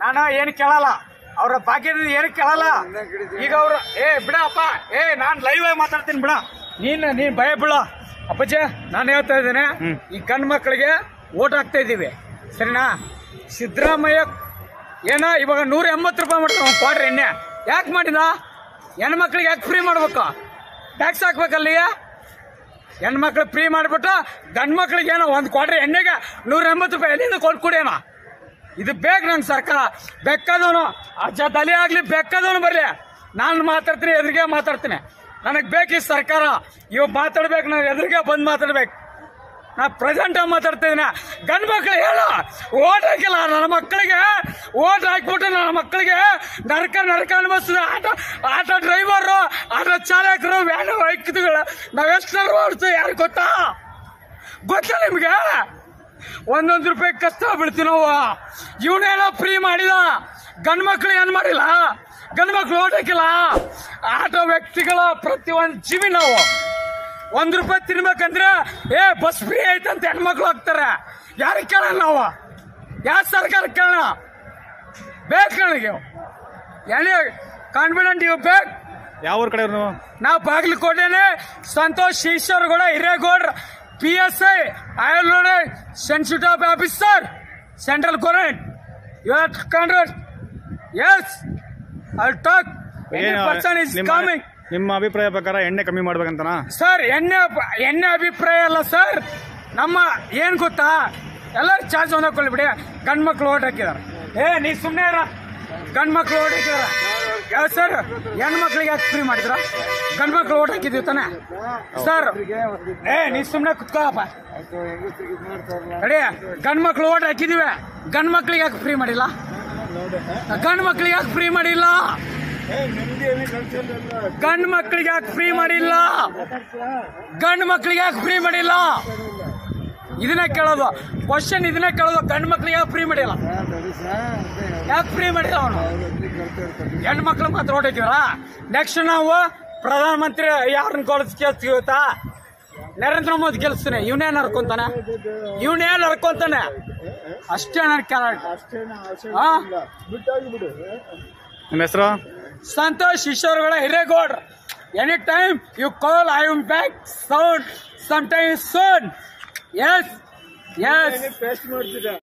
ನಾನು ಏನು ಕೇಳಲ್ಲ ಅವ್ರ ಭಾಗ್ಯದ ಏನು ಕೇಳಲ್ಲ ಈಗ ಅವ್ರು ಏ ಬಿಡಪ್ಪ ಏ ನಾನ್ ಲೈವ್ ಆಗಿ ಮಾತಾಡ್ತೀನಿ ಬಿಡ ನೀನ್ ನೀನ್ ಭಯ ಬಿಡ ಅಪ್ಪಚ್ಚೆ ನಾನು ಹೇಳ್ತಾ ಇದ್ದೇನೆ ಈ ಗಂಡ್ ಮಕ್ಕಳಿಗೆ ಓಟ್ ಹಾಕ್ತಾ ಇದ್ದೀವಿ ಸರಿನಾ ಸಿದ್ದರಾಮಯ್ಯ ಏನ ಇವಾಗ ನೂರ ಎಂಬತ್ತು ರೂಪಾಯಿ ಮಾಡ್ತಾವ ಒಂದು ಕ್ವಾರ್ಟರ್ ಎಣ್ಣೆ ಯಾಕೆ ಮಾಡಿದ ಹೆಣ್ಮಕ್ಳಿಗೆ ಯಾಕೆ ಫ್ರೀ ಮಾಡ್ಬೇಕು ಟ್ಯಾಕ್ಸ್ ಹಾಕ್ಬೇಕಲ್ಲಿಗೆ ಹೆಣ್ಮಕ್ಳು ಫ್ರೀ ಮಾಡಿಬಿಟ್ಟು ಗಂಡು ಮಕ್ಳಿಗೆ ಏನೋ ಒಂದು ಕ್ವಾರ್ಟರ್ ಎಣ್ಣೆಗೆ ನೂರ ಎಂಬತ್ತು ರೂಪಾಯಿ ಎಲ್ಲಿಂದ ಕೊಟ್ಟು ಕುಡಿಯೋಣ ಇದು ಬೇಕು ನಂಗೆ ಸರ್ಕಾರ ಬೆಕ್ಕದವನು ಅಜ್ಜ ತಲೆ ಆಗ್ಲಿ ಬೆಕ್ಕದವನು ಬರ್ಲಿ ನಾನು ಮಾತಾಡ್ತೀನಿ ಎದುರಿಗೆ ಮಾತಾಡ್ತೀನಿ ನನಗೆ ಬೇಕು ಈ ಸರ್ಕಾರ ಇವ್ ಮಾತಾಡ್ಬೇಕು ನಾನು ಎದುರಿಗೆ ಬಂದು ಮಾತಾಡ್ಬೇಕು ನಾ ಪ್ರೆಸೆಂಟ್ ಆಗಿ ಮಾತಾಡ್ತಾ ಇದ್ದೀನಿ ಗಂಡು ಮಕ್ಳು ಹೇಳು ಓಟ್ ಹಾಕಿಲ್ಲ ನನ್ನ ಮಕ್ಕಳಿಗೆ ಓಟ್ ಹಾಕ್ಬಿಟ್ಟು ನನ್ನ ಮಕ್ಕಳಿಗೆ ನರಕ ನರಕ ಅನ್ಭವಿಸ್ತದೆ ಆಟೋ ಆಟೋ ಡ್ರೈವರು ಆಟೋ ಚಾಲಕರು ವ್ಯಾನ್ ವೈಕ್ತಿಗಳು ನಾವೆಷ್ಟು ಓಡಿಸ್ತೀವಿ ಯಾರು ಗೊತ್ತಾ ಗೊತ್ತಾ ನಿಮ್ಗೆ ಒಂದೊಂದು ರೂಪಾಯಿ ಕಷ್ಟ ಬಿಡ್ತೀವಿ ನಾವು ಇವನೇನೋ ಫ್ರೀ ಮಾಡಿದ ಗಂಡು ಮಕ್ಳು ಏನ್ ಮಾಡಿಲ್ಲ ಗಂಡು ಮಕ್ಳು ಓಟ್ ಹಾಕಿಲ್ಲ ಆಟೋ ವ್ಯಕ್ತಿಗಳ ಪ್ರತಿಯೊಂದು ಜೀವಿ ನಾವು ಒಂದ್ ರೂಪಾಯಿ ತಿನ್ಬೇಕಂದ್ರೆ ಏ ಬಸ್ ಫ್ರೀ ಐತಂತ ಹೆಣ್ಮಕ್ಳು ಹೋಗ್ತಾರೆ ಯಾರಿಗೆ ಕೇಳೋಣ ನಾವು ಯಾವ ಸರ್ಕಾರ ಕೇಳೋಣ ಬೇಕು ನನಗೆ ಎಲ್ಲಿ ಕಾನ್ಫಿಡೆಂಟ್ ಇವ್ ಬೇಕು ಯಾವ ಊರ್ ಕಡೆ ನೀವು ನಾವು ಬಾಗಲಕೋಟೆನೆ Santosh Eshwaragowda Hiregowdra P S I IL sensitive officer central government you are contract S I talk ಏನು ಪರ್ಸನ್ ಇಸ್ ನಿಮ್ಮ- ಕಮಿಂಗ್ ನಿಮ್ಮ ಅಭಿಪ್ರಾಯ ಪ್ರಕಾರ ಎಣ್ಣೆ ಕಮ್ಮಿ ಮಾಡ್ಬೇಕಂತನಾ ಸರ್ ಎಣ್ಣೆ ಎಣ್ಣೆ ಅಭಿಪ್ರಾಯ ಅಲ್ಲ ಸರ್ ನಮ್ಮ ಏನ್ ಗೊತ್ತಾ ಎಲ್ಲರೂ ಚಾರ್ಜ್ ಹೊಂದಕೊಳ್ಳಿ ಬಿಡಿ ಗಂಡ್ ಮಕ್ಳು ಓಟ್ ಹಾಕಿದಾರೆ ಏ ನೀ ಸುಮ್ಮನೆ ಇರ ಗಂಡ್ ಮಕ್ಳು ಓಟ್ ಹಾಕಿದಾರ ಯಾವ ಸರ್ ಹೆಣ್ಮಕ್ಳಿಗೆ ಯಾಕೆ ಫ್ರೀ ಮಾಡಿದ್ರ ಗಂಡ್ ಮಕ್ಳು ಓಟ್ ಹಾಕಿದ್ವಿ ತಾನೆ ಸರ್ ಏ ನೀ ಸುಮ್ಮನೆ ಕುತ್ಕೊಳ್ಳಪ್ಪ ಅಡೇ ಗಂಡ್ ಮಕ್ಳು ಓಟ್ ಹಾಕಿದಿವಿ ಗಂಡ್ ಮಕ್ಳಿಗೆ ಯಾಕೆ ಫ್ರೀ ಮಾಡಿಲ್ಲ ಗಂಡ್ ಮಕ್ಳಿಗೆ ಯಾಕೆ ಫ್ರೀ ಮಾಡಿಲ್ಲ ಗಂಡ್ ಮಕ್ಳಿಗೆ ಯಾಕೆ ಫ್ರೀ ಮಾಡಿಲ್ಲ ಗಂಡ್ ಮಕ್ಳಿಗೆ ಯಾಕೆ ಫ್ರೀ ಮಾಡಿಲ್ಲ ಇದನ್ನ ಕೇಳೋದು ಕ್ವಶನ್ ಇದನ್ನ ಕೇಳೋದು ಗಂಡ್ ಮಕ್ಳಿಗೆ ಯಾಕೆ ಫ್ರೀ ಮಾಡಿಲ್ಲ ಯಾಕೆ ಫ್ರೀ ಮಾಡಿಲ್ಲ ಅವನು ಹೆಣ್ಣು ಮಕ್ಳು ಮಾತ್ರ ಹೊಡಿತೀವಲ್ಲ ನೆಕ್ಸ್ಟ್ ನಾವು ಪ್ರಧಾನಮಂತ್ರಿ ಯಾರನ್ನ ಕೊಡಿಸ್ ಕೇಳ್ತೀವಿ ಗೊತ್ತಾ ನರೇಂದ್ರ ಮೋದಿ ಗೆಲ್ಸ್ತಾನೆ ಇವನೇನ್ ಹರ್ಕೊಂತಾನೆ ಇವನೇನ್ ಹರ್ಕೊಂತಾನೆ ಅಷ್ಟೇ ನನ್ನ ಕ್ಯಾರೆಕ್ಟರ್ ಹಾ ನಿಮ್ಮ ಹೆಸರು ಸಂತೋಷ್ ಈಶ್ವರಗಳ Hiregowdra any time you call I am back sound some time soon S S